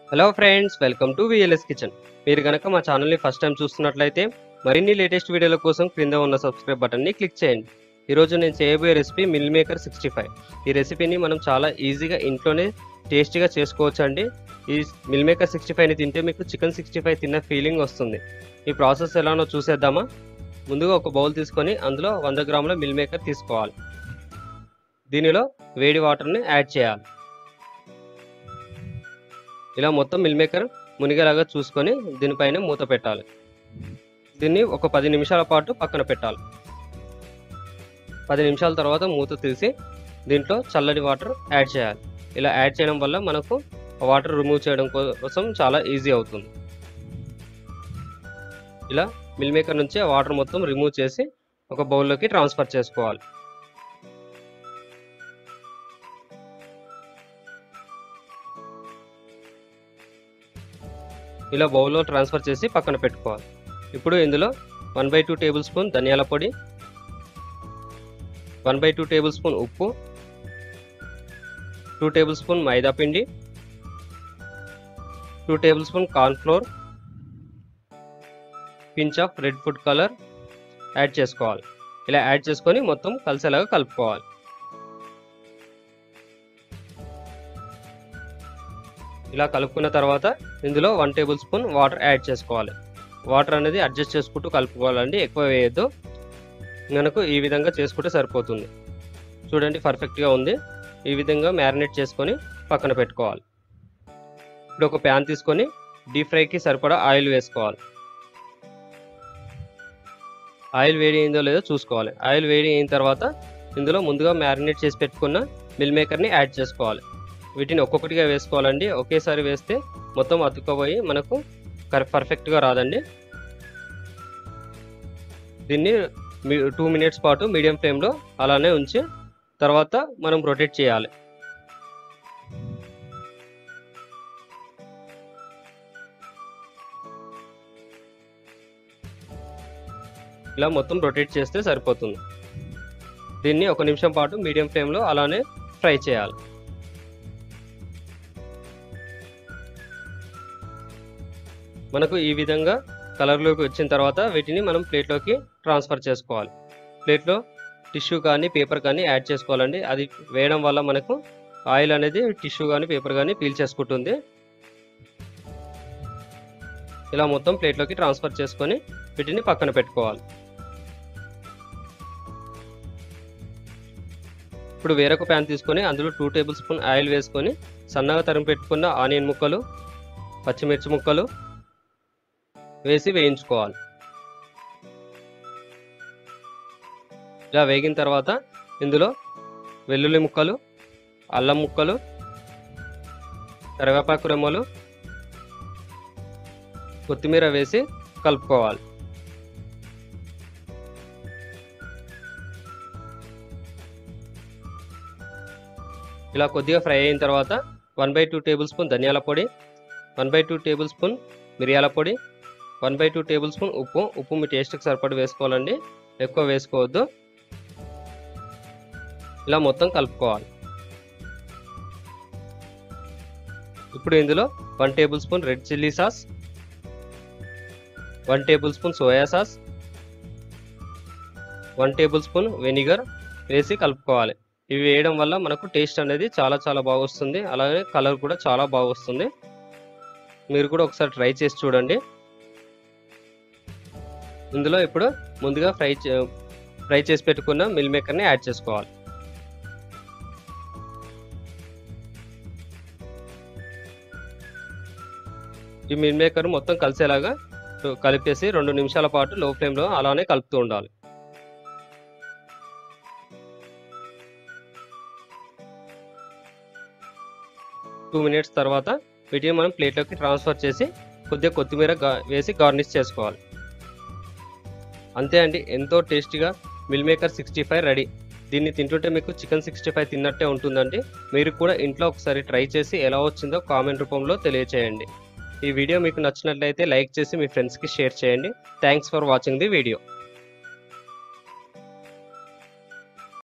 hello friends welcome to VLS kitchen మీరు కనుక మా ఛానల్ని ఫస్ట్ టైం చూస్తున్నట్లయితే మరిన్ని లేటెస్ట్ వీడియోల కోసం క్రింద ఉన్న సబ్స్క్రైబ్ బటన్ని క్లిక్ చేయండి ఈరోజు నేను చేయబోయే recipe meal maker sixty five ఈ రెసిపీని మనం చాలా ఈజీగా ఇంట్లోనే టేస్టీగా చేసుకోవచ్చు అండి ఈ మిల్ మేకర్ సిక్స్టీ ఫైవ్ని తింటే మీకు చికెన్ సిక్స్టీ ఫైవ్ తిన్న ఫీలింగ్ వస్తుంది ఈ ప్రాసెస్ ఎలానో చూసేద్దామా ముందుగా ఒక బౌల్ తీసుకొని అందులో వంద గ్రాముల మిల్ మేకర్ తీసుకోవాలి దీనిలో వేడి వాటర్ని యాడ్ చేయాలి ఇలా మొత్తం మిల్ మేకర్ మునిగేలాగా చూసుకొని దీనిపైన మూత పెట్టాలి దీన్ని ఒక పది నిమిషాల పాటు పక్కన పెట్టాలి పది నిమిషాల తర్వాత మూత తీసి దీంట్లో చల్లటి వాటర్ యాడ్ చేయాలి ఇలా యాడ్ చేయడం వల్ల మనకు వాటర్ రిమూవ్ చేయడం కోసం చాలా ఈజీ అవుతుంది ఇలా మిల్ మేకర్ నుంచి ఆ వాటర్ మొత్తం రిమూవ్ చేసి ఒక బౌల్లోకి ట్రాన్స్ఫర్ చేసుకోవాలి ఇలా బౌల్లో ట్రాన్స్ఫర్ చేసి పక్కన పెట్టుకోవాలి ఇప్పుడు ఇందులో one by two tablespoon ధనియాల పొడి one by two tablespoon ఉప్పు టూ టేబుల్ స్పూన్ మైదా పిండి two tablespoon cornflour pinch of red food colour add చేసుకోవాలి ఇలా యాడ్ చేసుకొని మొత్తం కలిసేలాగా కలుపుకోవాలి ఇలా కలుపుకున్న తర్వాత ఇందులో one tablespoon water add చేసుకోవాలి వాటర్ అనేది అడ్జస్ట్ చేసుకుంటూ కలుపుకోవాలండి ఎక్కువ వేయద్దు మనకు ఈ విధంగా చేసుకుంటే సరిపోతుంది చూడండి పర్ఫెక్ట్గా ఉంది ఈ విధంగా మ్యారినేట్ చేసుకొని పక్కన పెట్టుకోవాలి ఇప్పుడు ఒక ప్యాన్ తీసుకొని డీప్ ఫ్రైకి సరిపడా ఆయిల్ వేసుకోవాలి ఆయిల్ వేడి అయిందో లేదో చూసుకోవాలి ఆయిల్ వేడి అయిన తర్వాత ఇందులో ముందుగా మ్యారినేట్ చేసి పెట్టుకున్న మిల్ మేకర్ని యాడ్ చేసుకోవాలి వీటిని ఒక్కొక్కటిగా వేసుకోవాలండి ఒకేసారి వేస్తే మొత్తం అతుక్కపోయి మనకు పర్ఫెక్ట్గా రాదండి దీన్ని టూ మినిట్స్ పాటు మీడియం ఫ్లేమ్లో అలానే ఉంచి తర్వాత మనం రొటేట్ చేయాలి ఇలా మొత్తం రొటేట్ చేస్తే సరిపోతుంది దీన్ని ఒక నిమిషం పాటు మీడియం ఫ్లేమ్లో అలానే ఫ్రై చేయాలి మనకు ఈ విధంగా కలర్లోకి వచ్చిన తర్వాత వీటిని మనం ప్లేట్లోకి ట్రాన్స్ఫర్ చేసుకోవాలి ప్లేట్లో టిష్యూ కానీ పేపర్ కానీ యాడ్ చేసుకోవాలండి అది వేయడం వల్ల మనకు ఆయిల్ అనేది టిష్యూ కానీ పేపర్ కానీ పీల్ చేసుకుంటుంది ఇలా మొత్తం ప్లేట్లోకి ట్రాన్స్ఫర్ చేసుకొని వీటిని పక్కన పెట్టుకోవాలి ఇప్పుడు వేరొక ప్యాన్ తీసుకొని అందులో టూ టేబుల్ స్పూన్ ఆయిల్ వేసుకొని సన్నగా తరిమి పెట్టుకున్న ఆనియన్ ముక్కలు పచ్చిమిర్చి ముక్కలు వేసి వేయించుకోవాలి ఇలా వేగిన తర్వాత ఇందులో వెల్లుల్లి ముక్కలు అల్లం ముక్కలు కరివేపాకు రెమ్మలు కొత్తిమీర వేసి కలుపుకోవాలి ఇలా కొద్దిగా ఫ్రై అయిన తర్వాత one by two tablespoon ధనియాల పొడి one by two tablespoon మిరియాల పొడి one by two tablespoon ఉప్పు ఉప్పు మీ టేస్ట్కి సరిపడి వేసుకోవాలండి ఎక్కువ వేసుకోవద్దు ఇలా మొత్తం కలుపుకోవాలి ఇప్పుడు ఇందులో one tablespoon red chilli sauce one tablespoon soya sauce one tablespoon vinegar వేసి కలుపుకోవాలి ఇవి వేయడం వల్ల మనకు టేస్ట్ అనేది చాలా చాలా బాగా వస్తుంది అలాగే కలర్ కూడా చాలా బాగా వస్తుంది మీరు కూడా ఒకసారి ట్రై చేసి చూడండి ఇందులో ఇప్పుడు ముందుగా ఫ్రై ఫ్రై చేసి పెట్టుకున్న మిల్ మేకర్ని యాడ్ చేసుకోవాలి ఈ మిల్ మేకర్ మొత్తం కలిసేలాగా కలిపేసి రెండు నిమిషాల పాటు లో ఫ్లేమ్లో అలానే కలుపుతూ ఉండాలి టూ మినిట్స్ తర్వాత వీటిని మనం ప్లేట్లోకి ట్రాన్స్ఫర్ చేసి కొద్దిగా కొత్తిమీర వేసి గార్నిష్ చేసుకోవాలి అంతే అండి ఎంతో టేస్టీగా meal maker sixty five ready దీన్ని తింటుంటే మీకు చికెన్ సిక్స్టీ ఫైవ్ తిన్నట్టే ఉంటుందండి మీరు కూడా ఇంట్లో ఒకసారి ట్రై చేసి ఎలా వచ్చిందో కామెంట్ రూపంలో తెలియచేయండి ఈ వీడియో మీకు నచ్చినట్లయితే లైక్ చేసి మీ ఫ్రెండ్స్కి షేర్ చేయండి thanks for watching the video